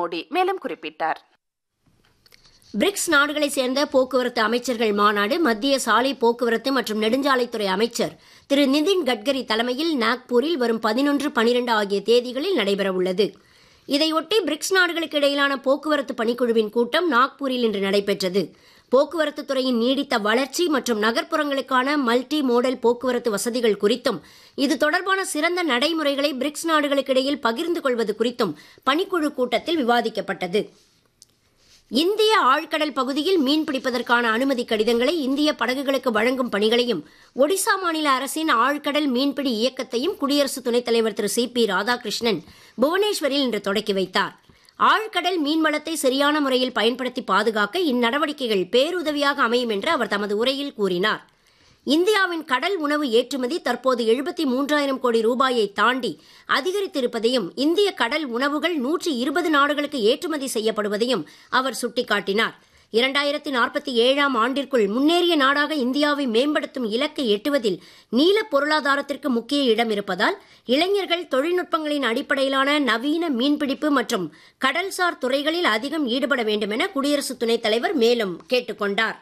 மோடி மேலும் குறிப்பிட்டார் பிரிக்ஸ் நாடுகளைச் சேர்ந்த போக்குவரத்து அமைச்சர்கள் மாநாடு மத்திய சாலை போக்குவரத்து மற்றும் நெடுஞ்சாலைத்துறை அமைச்சர் திரு நிதின் கட்கரி தலைமையில் நாக்பூரில் வரும் பதினொன்று பனிரெண்டு ஆகிய தேதிகளில் நடைபெறவுள்ளது இதையொட்டி பிரிக்ஸ் நாடுகளுக்கு இடையிலான போக்குவரத்து பணிக்குழுவின் கூட்டம் நாக்பூரில் இன்று நடைபெற்றது போக்குவரத்து துறையின் நீடித்த வளர்ச்சி மற்றும் நகர்ப்புறங்களுக்கான மல்டி மோடல் போக்குவரத்து வசதிகள் குறித்தும் இது தொடர்பான சிறந்த நடைமுறைகளை பிரிக்ஸ் நாடுகளுக்கு இடையில் பகிர்ந்து கொள்வது குறித்தும் பணிக்குழு கூட்டத்தில் விவாதிக்கப்பட்டது இந்திய ஆழ்கடல் பகுதியில் மீன் பிடிப்பதற்கான அனுமதி கடிதங்களை இந்திய படகுகளுக்கு வழங்கும் பணிகளையும் ஒடிசா மாநில அரசின் ஆழ்கடல் மீன்பிடி இயக்கத்தையும் குடியரசு துணைத் தலைவர் திரு சி பி ராதாகிருஷ்ணன் புவனேஸ்வரில் இன்று தொடக்கி வைத்தார் ஆழ்கடல் மீன்வளத்தை சரியான முறையில் பயன்படுத்தி பாதுகாக்க இந்நடவடிக்கைகள் பேருதவியாக அமையும் என்று அவர் தமது உரையில் கூறினார் இந்தியாவின் கடல் உணவு ஏற்றுமதி தற்போது எழுபத்தி மூன்றாயிரம் கோடி ரூபாயை தாண்டி அதிகரித்திருப்பதையும் இந்திய கடல் உணவுகள் நூற்றி இருபது நாடுகளுக்கு ஏற்றுமதி செய்யப்படுவதையும் அவர் சுட்டிக்காட்டினார் இரண்டாயிரத்தி நாற்பத்தி ஏழாம் ஆண்டிற்குள் முன்னேறிய நாடாக இந்தியாவை மேம்படுத்தும் இலக்கை எட்டுவதில் நீல பொருளாதாரத்திற்கு முக்கிய இடம் இருப்பதால் இளைஞர்கள் தொழில்நுட்பங்களின் அடிப்படையிலான நவீன மீன்பிடிப்பு மற்றும் கடல்சார் துறைகளில் அதிகம் ஈடுபட வேண்டும் என குடியரசு துணைத் தலைவர் மேலும் கேட்டுக் கொண்டார்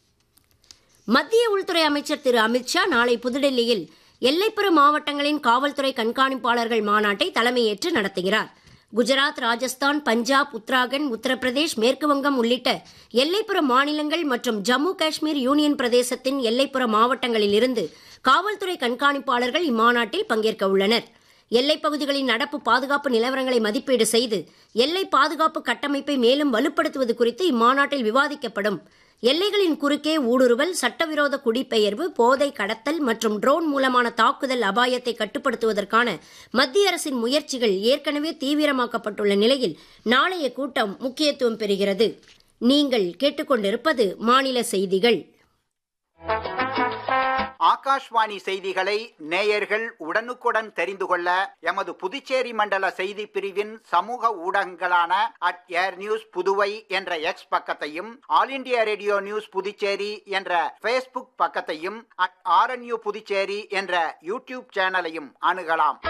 மத்திய உள்துறை அமைச்சர் திரு அமித்ஷா நாளை புதுடெல்லியில் எல்லைப்புற மாவட்டங்களின் காவல்துறை கண்காணிப்பாளர்கள் மாநாட்டை தலைமையேற்று நடத்துகிறார் குஜராத் ராஜஸ்தான் பஞ்சாப் உத்தராகண்ட் உத்தரப்பிரதேஷ் மேற்குவங்கம் உள்ளிட்ட எல்லைப்புற மாநிலங்கள் மற்றும் ஜம்மு காஷ்மீர் யூனியன் பிரதேசத்தின் எல்லைப்புற மாவட்டங்களில் இருந்து காவல்துறை கண்காணிப்பாளர்கள் இம்மாநாட்டில் பங்கேற்க உள்ளனர் எல்லைப் பகுதிகளின் நடப்பு பாதுகாப்பு நிலவரங்களை மதிப்பீடு செய்து எல்லை பாதுகாப்பு கட்டமைப்பை மேலும் வலுப்படுத்துவது குறித்து இம்மாநாட்டில் விவாதிக்கப்படும் எல்லைகளின் குறுக்கே ஊடுருவல் சட்டவிரோத குடிபெயர்வு போதை கடத்தல் மற்றும் ட்ரோன் மூலமான தாக்குதல் அபாயத்தை கட்டுப்படுத்துவதற்கான மத்திய அரசின் முயற்சிகள் ஏற்கனவே தீவிரமாக்கப்பட்டுள்ள நிலையில் நாளைய கூட்டம் முக்கியத்துவம் பெறுகிறது நீங்கள் கேட்டுக்கொண்டிருப்பது மாநில செய்திகள் ஆகாஷ்வாணி செய்திகளை நேயர்கள் உடனுக்குடன் தெரிந்து கொள்ள எமது புதுச்சேரி மண்டல செய்தி பிரிவின் சமூக ஊடகங்களான அட் ஏர் நியூஸ் புதுவை என்ற எக்ஸ் பக்கத்தையும் all India radio news Puducherry என்ற பேஸ்புக் பக்கத்தையும் அட் ஆர்என்யூ புதுச்சேரி என்ற யூடியூப் சேனலையும் அணுகலாம்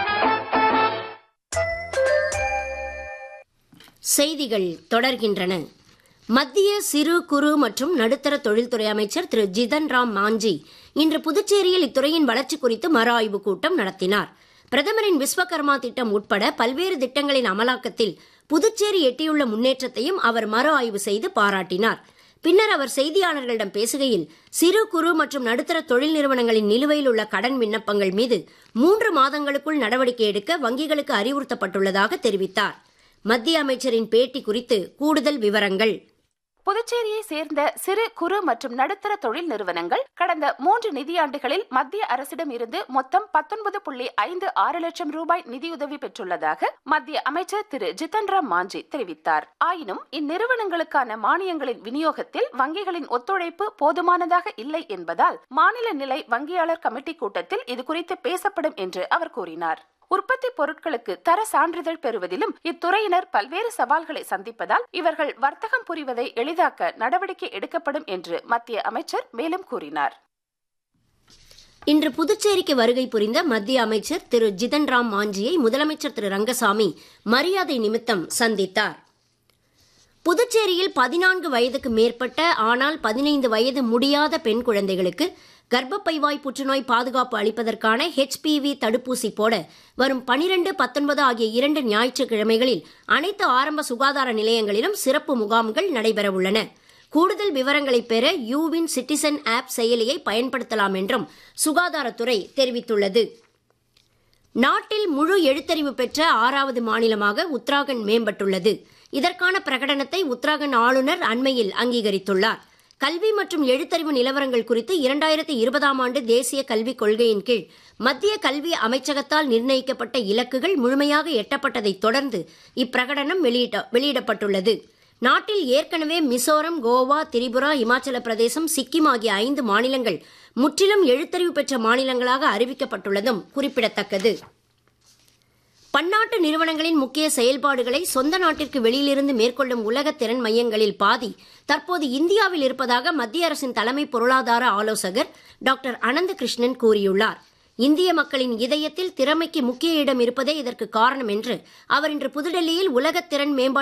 செய்திகள் தொடர்கின்றன மத்திய சிறு குறு மற்றும் நடுத்தர தொழில்துறை அமைச்சர் திரு ஜிதன் ராம் மாஞ்சி இன்று புதுச்சேரியில் இத்துறையின் வளர்ச்சி குறித்து மறு ஆய்வுக் கூட்டம் நடத்தினார் பிரதமரின் விஸ்வகர்மா திட்டம் உட்பட பல்வேறு திட்டங்களின் அமலாக்கத்தில் புதுச்சேரி எட்டியுள்ள முன்னேற்றத்தையும் அவர் மறு ஆய்வு செய்து பாராட்டினார் பின்னர் அவர் செய்தியாளர்களிடம் பேசுகையில் சிறு குறு மற்றும் நடுத்தர தொழில் நிறுவனங்களின் நிலுவையில் உள்ள கடன் விண்ணப்பங்கள் மீது மூன்று மாதங்களுக்குள் நடவடிக்கை எடுக்க வங்கிகளுக்கு அறிவுறுத்தப்பட்டுள்ளதாக தெரிவித்தார் மத்திய அமைச்சரின் பேட்டி குறித்து கூடுதல் விவரங்கள் புதுச்சேரியை சேர்ந்த சிறு குறு மற்றும் நடுத்தர தொழில் நிறுவனங்கள் கடந்த மூன்று நிதியாண்டுகளில் மத்திய அரசிடம் இருந்து மொத்தம் பத்தொன்பது புள்ளி ஐந்து ஆறு லட்சம் ரூபாய் நிதியுதவி பெற்றுள்ளதாக மத்திய அமைச்சர் திரு ஜிதன் ராம் மாஞ்சி தெரிவித்தார் ஆயினும் இந்நிறுவனங்களுக்கான மானியங்களின் விநியோகத்தில் வங்கிகளின் ஒத்துழைப்பு போதுமானதாக இல்லை என்பதால் மாநில நிலை வங்கியாளர் கமிட்டி கூட்டத்தில் இதுகுறித்து பேசப்படும் என்று அவர் கூறினார் உற்பத்தி பொருட்களுக்கு தர சான்றிதழ் பெறுவதிலும் இத்துறையினர் பல்வேறு சவால்களை சந்திப்பதால் இவர்கள் வர்த்தகம் புரிவதை எளிதாக்க நடவடிக்கை எடுக்கப்படும் என்று மத்திய அமைச்சர் மேலும் கூறினார் இன்று புதுச்சேரிக்கு வருகை புரிந்த மத்திய அமைச்சர் திரு ஜிதன் ராம் மாஞ்சியை முதலமைச்சர் திரு ரங்கசாமி மரியாதை நிமித்தம் சந்தித்தார் புதுச்சேரியில் பதினான்கு வயதுக்கு மேற்பட்ட ஆனால் பதினைந்து வயது முடியாத பெண் குழந்தைகளுக்கு கர்ப்பப்பைவாய் புற்றுநோய் பாதுகாப்பு அளிப்பதற்கான ஹெச்பிவி தடுப்பூசி போட வரும் பனிரெண்டு பத்தொன்பது ஆகிய இரண்டு ஞாயிற்றுக்கிழமைகளில் அனைத்து ஆரம்ப சுகாதார நிலையங்களிலும் சிறப்பு முகாம்கள் நடைபெறவுள்ளன கூடுதல் விவரங்களை பெற யூவின் சிட்டிசன் ஆப் செயலியை பயன்படுத்தலாம் என்றும் சுகாதாரத்துறை தெரிவித்துள்ளது நாட்டில் முழு எழுத்தறிவு பெற்ற ஆறாவது மாநிலமாக உத்தராகண்ட் மேம்பட்டுள்ளது இதற்கான பிரகடனத்தை உத்தராகண்ட் ஆளுநர் அண்மையில் அங்கீகரித்துள்ளார் கல்வி மற்றும் எழுத்தறிவு நிலவரங்கள் குறித்து இரண்டாயிரத்தி இருபதாம் ஆண்டு தேசிய கல்விக் கொள்கையின் கீழ் மத்திய கல்வி அமைச்சகத்தால் நிர்ணயிக்கப்பட்ட இலக்குகள் முழுமையாக எட்டப்பட்டதைத் தொடர்ந்து இப்பிரகடனம் வெளியிட்ட வெளியிடப்பட்டுள்ளது நாட்டில் ஏற்கனவே மிசோரம் கோவா திரிபுரா இமாச்சல பிரதேசம் சிக்கிம் ஆகிய ஐந்து மாநிலங்கள் முற்றிலும் எழுத்தறிவு பெற்ற மாநிலங்களாக அறிவிக்கப்பட்டுள்ளதும் குறிப்பிடத்தக்கது பன்னாட்டு நிறுவனங்களின் முக்கிய செயல்பாடுகளை சொந்த நாட்டிற்கு வெளியிலிருந்து மேற்கொள்ளும் உலக திறன் மையங்களில் பாதி தற்போது இந்தியாவில் இருப்பதாக மத்திய அரசின் தலைமை பொருளாதார ஆலோசகர் டாக்டர் அனந்த கிருஷ்ணன் கூறியுள்ளார் இந்திய மக்களின் இதயத்தில் திறமைக்கு முக்கிய இடம் இருப்பதே இதற்கு காரணம் என்று அவர் இன்று புதுடெல்லியில் உலக திறன் மேம்பாட்டு